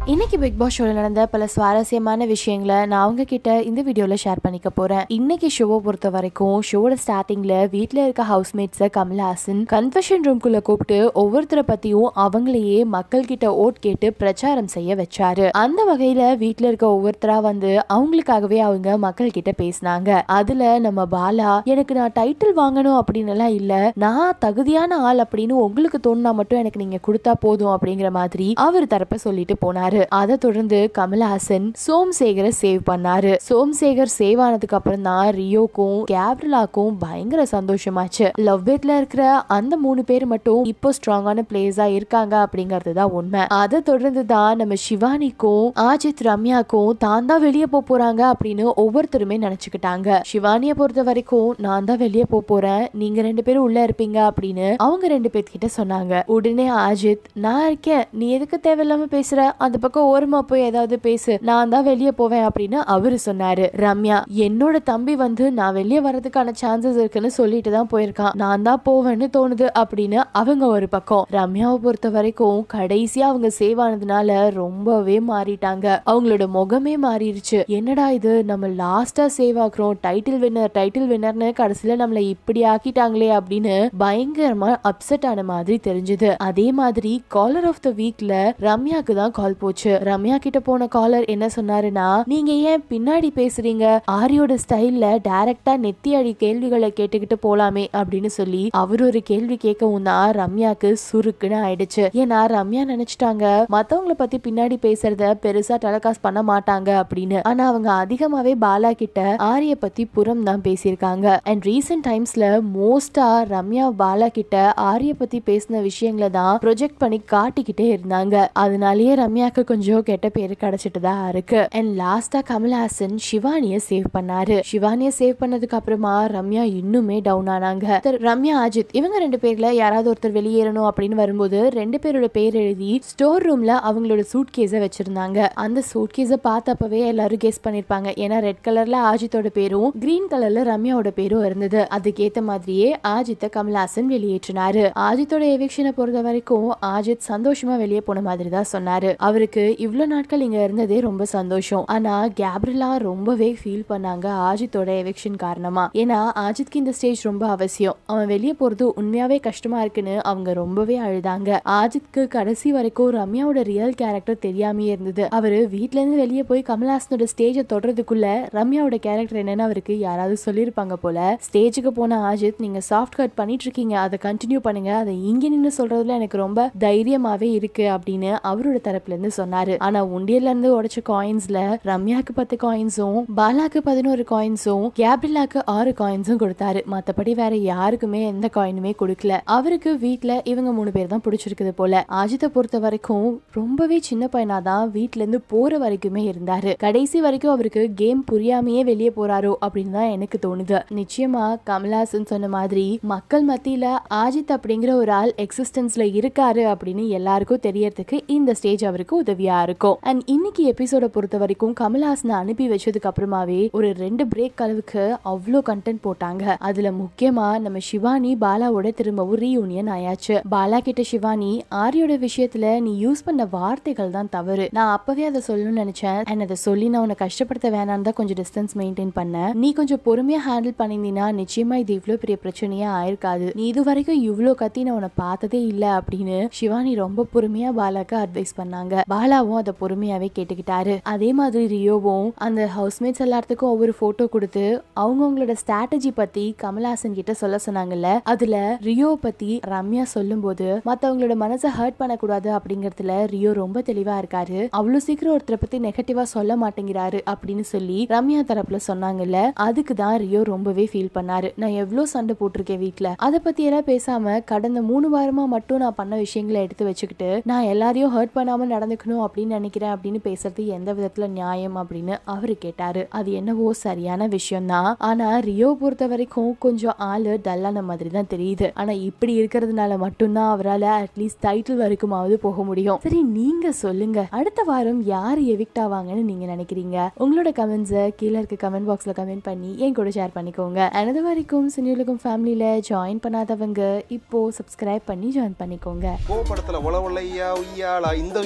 இன்னைக்கு big pass ஷோல நடந்த பல சுவாரஸ்யமான விஷயங்களை நான் அவங்க கிட்ட இந்த வீடியோல ஷேர் பண்ணிக்க போறேன் இன்னைக்கு ஷோவை பொறுத்த வரைக்கும் ஷோட ஸ்டார்டிங்ல வீட்ல இருக்க ஹவுஸ்மேட்ஸ கமல்ஹாசன் கன்ஃபெஷன் ரூம்குள்ள கூப்பிட்டு ஒவ்வொருத்தரை பத்தியும் அவங்களையே மக்கள் கிட்ட ஓட் கேட்டு பிரச்சாரம் செய்ய வச்சாரு அந்த வகையில வீட்ல இருக்க ஒவ்வொருத்தரா வந்து அவங்களுக்காகவே அவங்க மக்கள் கிட்ட பேசினாங்க அதுல நம்ம பாலா எனக்கு நான் டைட்டில் வாங்கணும் அப்படின்னு எல்லாம் இல்ல நான் தகுதியான ஆள் அப்படின்னு உங்களுக்கு தோணுனா மட்டும் எனக்கு நீங்க கொடுத்தா போதும் அப்படிங்கிற மாதிரி அவர் தரப்ப சொல்லிட்டு போனாரு அதை தொடர்ந்து கமல்ஹாசன் சோம்சேகரை சேவ் பண்ணாரு சோம்சேகர் சேவ் ஆனதுக்கு அப்புறம் தான் ரியோக்கும் கேப்ரிலாக்கும் பயங்கர சந்தோஷமாச்சு லவ் பேட்ல இருக்கிற அந்த மூணு பேர் மட்டும் இப்போ ஸ்ட்ராங்கான பிளேயர்ஸா இருக்காங்க அப்படிங்கிறது தான் உண்மை அதை தொடர்ந்து தான் நம்ம சிவானிக்கும் ஆஜித் ரம்யாக்கும் தான் தான் வெளியே போக போறாங்க அப்படின்னு ஒவ்வொருத்தருமே நினைச்சுக்கிட்டாங்க சிவானிய பொறுத்த வரைக்கும் நான் தான் வெளியே போக போறேன் நீங்க ரெண்டு பேரும் உள்ள இருப்பீங்க அப்படின்னு அவங்க ரெண்டு பேர்கிட்ட சொன்னாங்க உடனே ஆஜித் நான் இருக்கேன் நீ எதுக்கு தேவையில்லாம பேசுற அந்த பக்கம் ஓரமா போய் ஏதாவது பேசு நான் தான் வெளியே போவேன் அப்படின்னு அவரு சொன்னாரு ரம்யா என்னோட தம்பி வந்து நான் வெளியே வர்றதுக்கான சான்சஸ் இருக்குன்னு சொல்லிட்டு தான் போயிருக்கான் நான் தான் போவேன்னு தோணுது அப்படின்னு அவங்க ஒரு பக்கம் ரம்யாவை பொறுத்த வரைக்கும் கடைசியா அவங்க சேவ் ஆனதுனால ரொம்பவே மாறிட்டாங்க அவங்களோட முகமே மாறிடுச்சு என்னடா இது நம்ம லாஸ்டா சேவ் ஆக்குறோம் டைட்டில் வின்னர் டைட்டில் வின்னர்னு கடைசியில நம்மள இப்படி ஆக்கிட்டாங்களே அப்படின்னு பயங்கரமா அப்செட் ஆன மாதிரி தெரிஞ்சது அதே மாதிரி காலர் ஆஃப் த வீக்ல ரம்யாக்கு தான் கால் போச்சு ரம்யா கிட்ட போன காலர் என்ன சொன்னாருன்னா நீங்க ஏன் பின்னாடி பேசுறீங்க ஆரியோட ஸ்டைல்ல டைரக்டா நெத்தி அடி கேள்விகளை கேட்டுக்கிட்டு போலாமே அப்படின்னு சொல்லி அவர் ஒரு கேள்வி கேட்கவும் தான் ரம்யாக்கு சுருக்குன்னு ஆயிடுச்சு ஏன்னா ரம்யா நினைச்சிட்டாங்க மத்தவங்கள பத்தி பின்னாடி பேசுறத பெருசா டெலகாஸ்ட் பண்ண மாட்டாங்க அப்படின்னு ஆனா அவங்க அதிகமாவே பாலா கிட்ட ஆரிய பத்தி புறம் தான் பேசியிருக்காங்க அண்ட் ரீசெண்ட் டைம்ஸ்ல மோஸ்டா ரம்யா பாலா கிட்ட ஆரிய பத்தி பேசின விஷயங்களை தான் ப்ரொஜெக்ட் பண்ணி காட்டிக்கிட்டே இருந்தாங்க அதனாலயே ரம்யாக்கு கொஞ்சம் கெட்ட பேரு கிடைச்சிட்டு தான் இருக்கு அண்ட் லாஸ்டா கமல்ஹாசன் சிவானிய சேவ் பண்ணாரு சிவானிய சேவ் பண்ணதுக்கு அப்புறமா ரம்யா இன்னுமே டவுன் ஆனாங்க திரு ரம்யா அஜித் இவங்க ரெண்டு பேர்ல யாராவது ஒருத்தர் வெளியேறணும் அப்படின்னு வரும்போது ரெண்டு பேரோட பேர் எழுதி ஸ்டோர் ரூம்ல அவங்களோட சூட் கேஸை வச்சிருந்தாங்க அந்த சூட் கேஸை பார்த்தப்பவே எல்லாரும் கெஸ் பண்ணிருப்பாங்க ஏன்னா ரெட் கலர்ல ஆஜித்தோட பேரும் கிரீன் கலர்ல ரம்யாவோட பேரும் இருந்தது அதுக்கேத்த மாதிரியே ஆஜித்தை கமல்ஹாசன் வெளியேற்றினாரு ஆஜித்தோட எவிக்ஷனை பொறுத்த வரைக்கும் ஆஜித் சந்தோஷமா வெளியே போன மாதிரி தான் சொன்னாரு அவருக்கு இவ்வளவு நாட்கள் இங்க இருந்ததே ரொம்ப சந்தோஷம் ஆனா கேப்ரிலா ரொம்பவே ஃபீல் பண்ணாங்க ஆஜித்தோட எவிக்ஷன் காரணமா ஏன்னா ஆஜித்க்கு இந்த ஸ்டேஜ் ரொம்ப அவசியம் அவன் வெளியே போறது உண்மையாவே கஷ்டமா இருக்குன்னு அவங்க ரொம்பவே அழுதாங்க ஆஜித்க்கு கடைசி வரைக்கும் ரம்யாவோட ரியல் கேரக்டர் தெரியாமே இருந்தது அவரு வீட்ல இருந்து வெளியே போய் கமல்ஹாசனோட ஸ்டேஜை தொடர்றதுக்குள்ள ரம்யாவோட கேரக்டர் என்னன்னு அவருக்கு யாராவது சொல்லியிருப்பாங்க போல ஸ்டேஜுக்கு போன ஆஜித் நீங்க சாஃப்ட் கட் பண்ணிட்டு இருக்கீங்க அதை கண்டினியூ பண்ணுங்க அதை இங்க நின்று சொல்றதுல எனக்கு ரொம்ப தைரியமாவே இருக்கு அப்படின்னு அவரோட தரப்புல இருந்து சொன்னாரு ஆனா உண்டியல்ல இருந்து உடைச்ச காயின்ஸ்ல ரம்யாக்கு பத்து காயின்ஸும் பாலாக்கு பதினோரு காயின்ஸும் கேப்ரிலாக்கு ஆறு காயின்ஸும் கொடுத்தாரு மத்தபடி வேற யாருக்குமே எந்த காயினுமே கொடுக்கல அவருக்கு வீட்ல இவங்க மூணு பேர் தான் பிடிச்சிருக்குது போல ஆஜித்தை பொறுத்த வரைக்கும் ரொம்பவே சின்ன பையனா தான் வீட்ல இருந்து போற வரைக்குமே இருந்தாரு கடைசி வரைக்கும் அவருக்கு கேம் புரியாமையே வெளியே போறாரோ அப்படின்னு தான் எனக்கு தோணுது நிச்சயமா கமல்ஹாசன் சொன்ன மாதிரி மக்கள் மத்தியில ஆஜித் அப்படிங்கிற ஒரு ஆள் எக்ஸிஸ்டன்ஸ்ல இருக்காரு அப்படின்னு எல்லாருக்கும் தெரியறதுக்கு இந்த ஸ்டேஜ் அவருக்கு உதவியா இருக்கும் அண்ட் இன்னைக்கு எபிசோட பொறுத்த வரைக்கும் கமல்ஹாசனை அனுப்பி வச்சதுக்கு அப்புறமாவே ஒரு ரெண்டு பிரேக் அளவுக்கு அவ்வளோ கண்டென்ட் போட்டாங்க அதுல முக்கியமா நம்ம சிவானி பாலாவோட திரும்பவும் ரீயூனியன் ஆயாச்சு பாலா கிட்ட சிவானி ஆரியோட விஷயத்துல நீ யூஸ் பண்ண வார்த்தைகள் தான் தவறு நான் அப்பவே அதை சொல்லணும்னு நினைச்சேன் அண்ட் அதை சொல்லி நான் உன்னை கஷ்டப்படுத்த வேணாம்னு தான் கொஞ்சம் டிஸ்டன்ஸ் மெயின்டைன் பண்ணேன் நீ கொஞ்சம் பொறுமையா ஹேண்டில் பண்ணியிருந்தீங்கன்னா நிச்சயமா இது இவ்வளவு பெரிய பிரச்சனையா ஆயிருக்காது நீ இது வரைக்கும் இவ்வளோ கத்தி நான் உன்னை பார்த்ததே இல்லை அப்படின்னு சிவானி ரொம்ப பொறுமையா பாலாக்கு அட்வைஸ் பண்ணாங்க பாலாவும் அதை பொறுமையாவே கேட்டுக்கிட்டாரு அதே மாதிரி ரியோவும் அந்த ஹவுஸ்மேட்ஸ் எல்லாத்துக்கும் ஒவ்வொரு போட்டோ கொடுத்து அவங்கவுங்களோட ஸ்ட்ராட்டஜி பத்தி கமல்ஹாசன் கிட்ட சொல்ல சொன்னாங்கல்ல அதுல ரியோ பத்தி ரம்யா சொல்லும்போது மத்தவங்களோட மனசை ஹர்ட் பண்ணக்கூடாது அப்படிங்கறதுல ரியோ ரொம்ப தெளிவா இருக்காரு அவ்வளவு சீக்கிரம் ஒருத்தரை பத்தி நெகட்டிவா சொல்ல மாட்டேங்கிறாரு அப்படின்னு சொல்லி ரம்யா தரப்புல சொன்னாங்கல்ல அதுக்கு தான் ரியோ ரொம்பவே ஃபீல் பண்ணாரு நான் எவ்வளவு சண்டை போட்டிருக்கேன் வீட்ல அதை பத்தி எல்லாம் பேசாம கடந்த மூணு வாரமா மட்டும் நான் பண்ண விஷயங்களை எடுத்து வச்சுக்கிட்டு நான் எல்லாரையும் ஹர்ட் பண்ணாம நடந்துக்கணும் அப்படின்னு நினைக்கிறேன் அப்படின்னு பேசுறது எந்த விதத்துல நியாயம் அப்படின்னு அவரு கேட்டாரு அது என்னவோ சரியான விஷயம் தான் ஆனா ரியோ பொறுத்த வரைக்கும் கொஞ்சம் ஆளு டல்லான மாதிரி தான் தெரியுது ஆனா இப்படி இருக்கிறதுனால மட்டும்தான் அவரால் அட்லீஸ்ட் டைட்டில் வரைக்குமாவது போக முடியும் சரி நீங்க சொல்லுங்க அடுத்த வாரம் யார் எவிக்ட் ஆவாங்கன்னு நீங்க நினைக்கிறீங்க உங்களோட கமெண்ட்ஸை கீழே இருக்க கமெண்ட் பாக்ஸ்ல கமெண்ட் பண்ணி என் கூட ஷேர் பண்ணிக்கோங்க எனது வரைக்கும் சினியுலகம் ஃபேமிலியில ஜாயின் பண்ணாதவங்க இப்போ சப்ஸ்கிரைப் பண்ணி ஜாயின் பண்ணிக்கோங்க கோவப்படத்துல உளவுலையா உய்யாளா இந்த விஷயம் தான் எங்கேயோ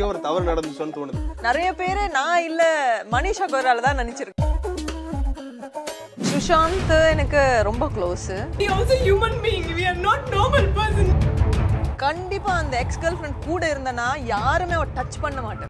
எங்கேயோ ஒரு தவறு நடந்துச்சோன்னு தோணுது நிறைய பேரு நான் இல்ல மனிஷா கொய்ரால தான் நினைச்சிருக்கேன் சுஷாந்த் எனக்கு ரொம்ப க்ளோஸ் கண்டிப்பா அந்த எக்ஸ் கேர்ள் ஃப்ரெண்ட் கூட இருந்தனா யாருமே அவ டச் பண்ண மாட்டேன்